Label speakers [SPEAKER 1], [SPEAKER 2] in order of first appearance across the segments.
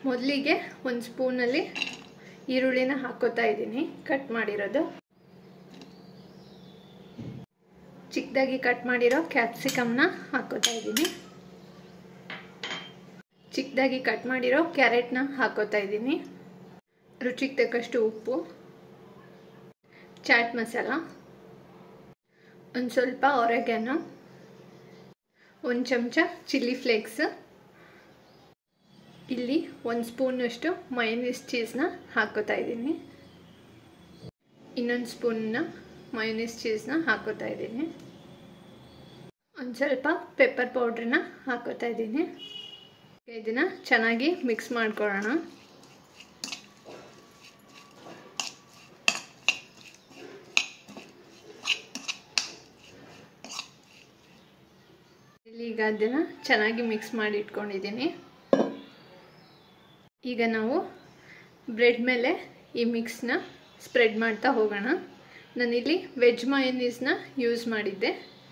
[SPEAKER 1] ಮೊದಲಿಗೆ ಒಂದು ಸ್ಪೂನಲ್ಲಿ ಈರುಳ್ಳಿನ ಹಾಕೋತಾ ಇದ್ದೀನಿ ಕಟ್ ಮಾಡಿರೋದು ಚಿಕ್ಕದಾಗಿ ಕಟ್ ಮಾಡಿರೋ ಕ್ಯಾಪ್ಸಿಕಮ್ನ ಹಾಕೋತಾ ಇದ್ದೀನಿ ಚಿಕ್ಕದಾಗಿ ಕಟ್ ಮಾಡಿರೋ ಕ್ಯಾರೆಟ್ನ ಹಾಕೋತಾ ಇದ್ದೀನಿ ರುಚಿಗೆ ತಕ್ಕಷ್ಟು ಉಪ್ಪು ಚಾಟ್ ಮಸಾಲ ಒಂದು ಸ್ವಲ್ಪ ಒರೆಗ್ಯಾನೋ ಒಂದು ಚಮಚ ಚಿಲ್ಲಿ ಫ್ಲೇಕ್ಸ್ ಇಲ್ಲಿ ಒಂದು ಸ್ಪೂನಷ್ಟು ಮಯೋನೀಸ್ ಚೀಸ್ನ ಹಾಕೋತಾ ಇದ್ದೀನಿ ಇನ್ನೊಂದು ಸ್ಪೂನ್ನ ಮಯೋನೀಸ್ ಚೀಸ್ನ ಹಾಕೋತಾ ಇದ್ದೀನಿ ಒಂದು ಸ್ವಲ್ಪ ಪೆಪ್ಪರ್ ಪೌಡ್ರನ್ನ ಹಾಕೋತಾ ಇದ್ದೀನಿ ಇದನ್ನು ಚೆನ್ನಾಗಿ ಮಿಕ್ಸ್ ಮಾಡ್ಕೊಳ್ಳೋಣ ಇಲ್ಲಿ ಈಗ ಅದನ್ನು ಚೆನ್ನಾಗಿ ಮಿಕ್ಸ್ ಮಾಡಿ ಇಟ್ಕೊಂಡಿದ್ದೀನಿ ಈಗ ನಾವು ಬ್ರೆಡ್ ಮೇಲೆ ಈ ಮಿಕ್ಸ್ನ ಸ್ಪ್ರೆಡ್ ಮಾಡ್ತಾ ಹೋಗೋಣ ನಾನಿಲ್ಲಿ ವೆಜ್ ಮಯೋನೀಸ್ನ ಯೂಸ್ ಮಾಡಿದ್ದೆ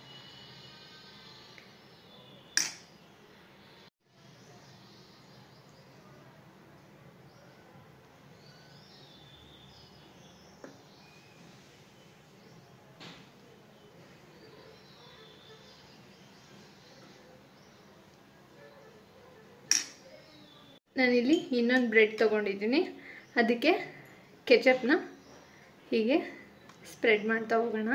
[SPEAKER 1] ನಾನಿಲ್ಲಿ ಇನ್ನೊಂದು ಬ್ರೆಡ್ ತೊಗೊಂಡಿದ್ದೀನಿ ಅದಕ್ಕೆ ಕೆಚಪ್ನ ಹೀಗೆ ಸ್ಪ್ರೆಡ್ ಮಾಡ್ತಾ ಹೋಗೋಣ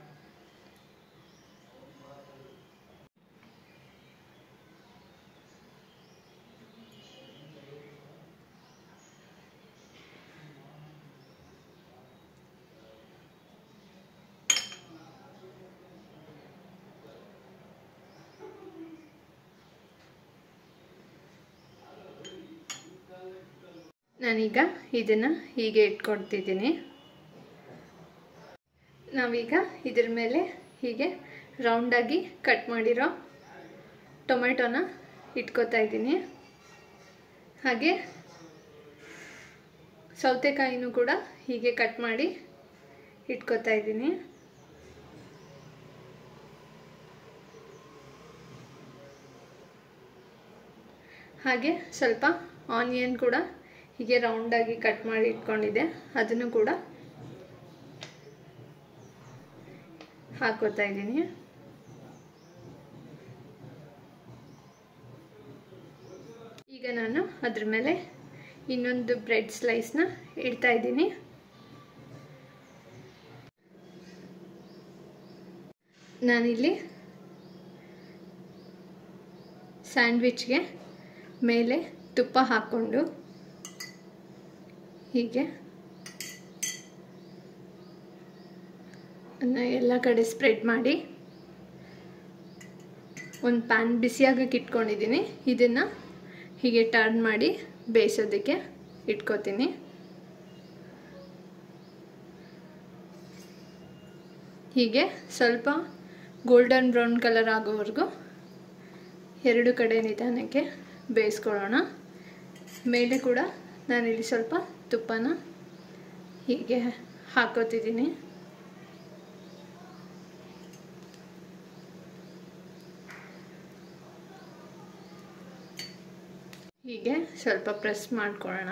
[SPEAKER 1] ನಾನೀಗ ಇದನ್ನು ಹೀಗೆ ಇಟ್ಕೊಡ್ತಿದ್ದೀನಿ ನಾವೀಗ ಇದ್ರ ಮೇಲೆ ಹೀಗೆ ರೌಂಡಾಗಿ ಕಟ್ ಮಾಡಿರೋ ಟೊಮೆಟೊನ ಇಟ್ಕೋತಾ ಇದ್ದೀನಿ ಹಾಗೆ ಸೌತೆಕಾಯಿನೂ ಕೂಡ ಹೀಗೆ ಕಟ್ ಮಾಡಿ ಇಟ್ಕೋತಾ ಇದ್ದೀನಿ ಹಾಗೆ ಸ್ವಲ್ಪ ಆನಿಯನ್ ಕೂಡ ಹೀಗೆ ರೌಂಡಾಗಿ ಕಟ್ ಮಾಡಿ ಇಟ್ಕೊಂಡಿದ್ದೆ ಅದನ್ನು ಕೂಡ ಹಾಕೋತಾ ಇದ್ದೀನಿ ಈಗ ನಾನು ಅದ್ರ ಮೇಲೆ ಇನ್ನೊಂದು ಬ್ರೆಡ್ ಸ್ಲೈಸ್ನ ಇಡ್ತಾ ಇದ್ದೀನಿ ನಾನಿಲ್ಲಿ ಸ್ಯಾಂಡ್ವಿಚ್ಗೆ ಮೇಲೆ ತುಪ್ಪ ಹಾಕ್ಕೊಂಡು ಹೀಗೆ ಎಲ್ಲ ಕಡೆ ಸ್ಪ್ರೆಡ್ ಮಾಡಿ ಒಂದು ಪ್ಯಾನ್ ಬಿಸಿಯಾಗಕ್ಕೆ ಇಟ್ಕೊಂಡಿದ್ದೀನಿ ಇದನ್ನು ಹೀಗೆ ಟರ್ನ್ ಮಾಡಿ ಬೇಯಿಸೋದಕ್ಕೆ ಇಟ್ಕೋತೀನಿ ಹೀಗೆ ಸ್ವಲ್ಪ ಗೋಲ್ಡನ್ ಬ್ರೌನ್ ಕಲರ್ ಆಗೋವರೆಗೂ ಎರಡು ಕಡೆ ನಿಧಾನಕ್ಕೆ ಬೇಯಿಸ್ಕೊಳ್ಳೋಣ ಮೇಲೆ ಕೂಡ ನಾನಿಲ್ಲಿ ಸ್ವಲ್ಪ ತುಪ್ಪನ ಹೀಗೆ ಹಾಕೋತಿದ್ದೀನಿ ಹೀಗೆ ಸ್ವಲ್ಪ ಪ್ರೆಸ್ ಮಾಡ್ಕೊಳ್ಳೋಣ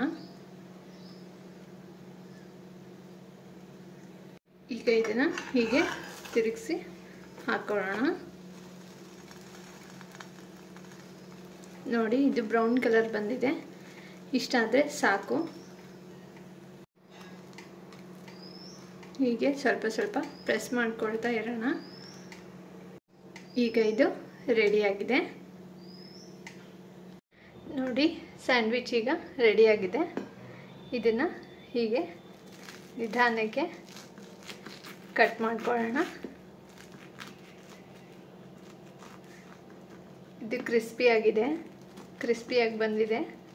[SPEAKER 1] ಈಗ ಇದನ್ನು ಹೀಗೆ ತಿರುಗಿಸಿ ಹಾಕ್ಕೊಳ್ಳೋಣ ನೋಡಿ ಇದು ಬ್ರೌನ್ ಕಲರ್ ಬಂದಿದೆ ಇಷ್ಟ ಆದರೆ ಸಾಕು ಹೀಗೆ ಸ್ವಲ್ಪ ಸ್ವಲ್ಪ ಪ್ರೆಸ್ ಮಾಡ್ಕೊಳ್ತಾ ಇರೋಣ ಈಗ ಇದು ರೆಡಿಯಾಗಿದೆ ನೋಡಿ ಸ್ಯಾಂಡ್ವಿಚ್ ಈಗ ರೆಡಿಯಾಗಿದೆ ಇದನ್ನು ಹೀಗೆ ನಿಧಾನಕ್ಕೆ ಕಟ್ ಮಾಡ್ಕೊಳ್ಳೋಣ ಇದು ಕ್ರಿಸ್ಪಿಯಾಗಿದೆ ಕ್ರಿಸ್ಪಿಯಾಗಿ ಬಂದಿದೆ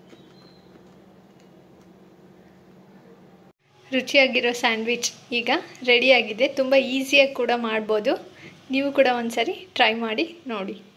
[SPEAKER 1] ರುಚಿಯಾಗಿರೋ ಸ್ಯಾಂಡ್ವಿಚ್ ಈಗ ರೆಡಿಯಾಗಿದೆ ತುಂಬ ಈಸಿಯಾಗಿ ಕೂಡ ಮಾಡ್ಬೋದು ನೀವು ಕೂಡ ಒಂದ್ಸರಿ ಟ್ರೈ ಮಾಡಿ ನೋಡಿ